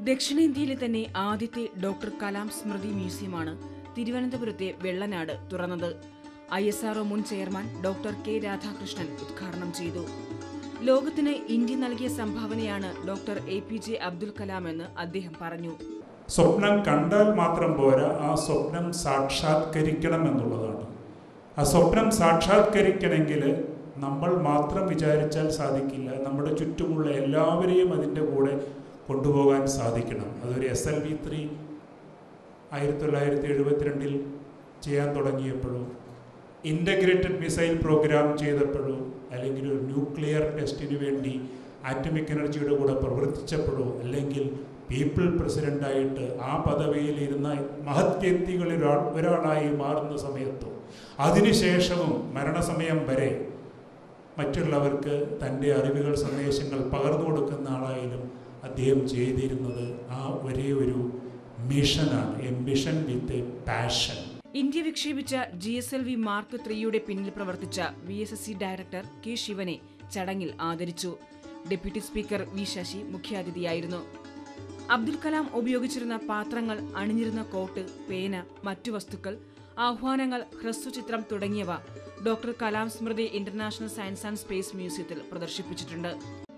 ദക്ഷിണേന്ത്യയിലെ തന്നെ ആദ്യത്തെ ഡോക്ടർ കലാം സ്മൃതി മ്യൂസിയമാണ് തിരുവനന്തപുരത്തെ വെള്ളനാട് തുറന്നത് ഐ എസ് ആർഒ മുൻ ചെയർമാൻ ഡോക്ടർ കെ രാധാകൃഷ്ണൻ ഉദ്ഘാടനം ചെയ്തു ലോകത്തിന് ഇന്ത്യ നൽകിയ സംഭാവനയാണ് doctor A P J Abdul Kalam എന്ന് അദ്ദേഹം പറഞ്ഞു സ്വപ്നം കണ്ടാൽ മാത്രം പോരാ ആ സ്വപ്നം സാക്ഷാത്കരിക്കണം എന്നുള്ളതാണ് ആ സ്വപ്നം സാക്ഷാത്കരിക്കണമെങ്കിൽ നമ്മൾ മാത്രം വിചാരിച്ചാൽ സാധിക്കില്ല നമ്മുടെ ചുറ്റുമുള്ള എല്ലാവരെയും അതിൻ്റെ കൂടെ കൊണ്ടുപോകാൻ സാധിക്കണം അതൊരു എസ് എൽ വി ത്രീ ആയിരത്തി തൊള്ളായിരത്തി എഴുപത്തിരണ്ടിൽ ചെയ്യാൻ തുടങ്ങിയപ്പോഴോ ഇൻ്റഗ്രേറ്റഡ് മിസൈൽ പ്രോഗ്രാം ചെയ്തപ്പോഴോ അല്ലെങ്കിൽ ഒരു ന്യൂക്ലിയർ ടെസ്റ്റിന് വേണ്ടി ആറ്റമിക് എനർജിയുടെ കൂടെ പ്രവർത്തിച്ചപ്പോഴോ അല്ലെങ്കിൽ പീപ്പിൾ പ്രസിഡൻ്റായിട്ട് ആ പദവിയിൽ ഇരുന്ന മഹത് വ്യക്തികളിൽ ഒരാൾ ഒരാളായി മാറുന്ന സമയത്തോ അതിനുശേഷവും മരണസമയം വരെ മറ്റുള്ളവർക്ക് തൻ്റെ അറിവുകൾ സന്ദേശങ്ങൾ പകർന്നു കൊടുക്കുന്ന ആളായാലും അദ്ദേഹം ചെയ്തിരുന്നത് ആ ഒരേ ഒരു മിഷനാണ് a mission with a passion India വിക്ഷേപിച്ച G S L V Mark ത്രീയുടെ പിന്നിൽ പ്രവർത്തിച്ച V S S C director K ശിവനെ ചടങ്ങിൽ ആദരിച്ചു ഡെപ്യൂട്ടി സ്പീക്കർ വി ശശി മുഖ്യാതിഥിയായിരുന്നു അബ്ദുൽ കലാം ഉപയോഗിച്ചിരുന്ന പാത്രങ്ങൾ അണിഞ്ഞിരുന്ന കോട്ട് പേന മറ്റു വസ്തുക്കൾ ആഹ്വാനങ്ങൾ ഹ്രസ്വചിത്രം തുടങ്ങിയവ doctor Kalam Smriti International Science and Space മ്യൂസിയത്തിൽ പ്രദർശിപ്പിച്ചിട്ടുണ്ട്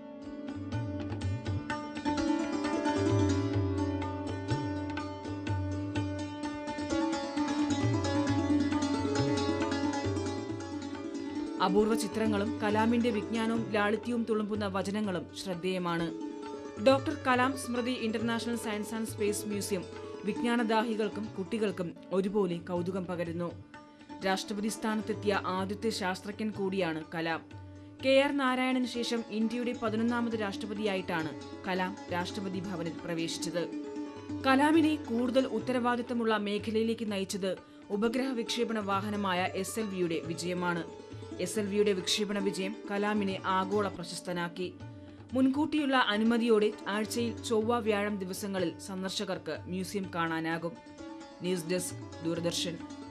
അപൂർവ ചിത്രങ്ങളും കലാമിന്റെ വിജ്ഞാനവും ലാളിത്യവും തുളുമ്പുന്ന വചനങ്ങളും ശ്രദ്ധേയമാണ് doctor Kalam Smriti International Science and Space Museum വിജ്ഞാനദാഹികൾക്കും കുട്ടികൾക്കും ഒരുപോലെ കൗതുകം പകരുന്നു രാഷ്ട്രപതി സ്ഥാനത്തെത്തിയ ആദ്യത്തെ ശാസ്ത്രജ്ഞൻ കൂടിയാണ് കലാം കെ ആർ നാരായണന് ശേഷം ഇന്ത്യയുടെ പതിനൊന്നാമത് രാഷ്ട്രപതിയായിട്ടാണ് കലാം രാഷ്ട്രപതി ഭവനിൽ പ്രവേശിച്ചത് കലാമിനെ കൂടുതൽ ഉത്തരവാദിത്തമുള്ള മേഖലയിലേക്ക് നയിച്ചത് ഉപഗ്രഹ വിക്ഷേപണ വാഹനമായ എസ് എൽ വിയുടെ വിജയമാണ് എസ് എൽ വിയുടെ വിക്ഷേപണ വിജയം കലാമിനെ ആഗോള പ്രശസ്തനാക്കി മുൻകൂട്ടിയുള്ള അനുമതിയോടെ ആഴ്ചയിൽ ചൊവ്വ വ്യാഴം ദിവസങ്ങളിൽ സന്ദർശകർക്ക് മ്യൂസിയം കാണാനാകും ന്യൂസ് ഡെസ്ക് ദൂരദർശൻ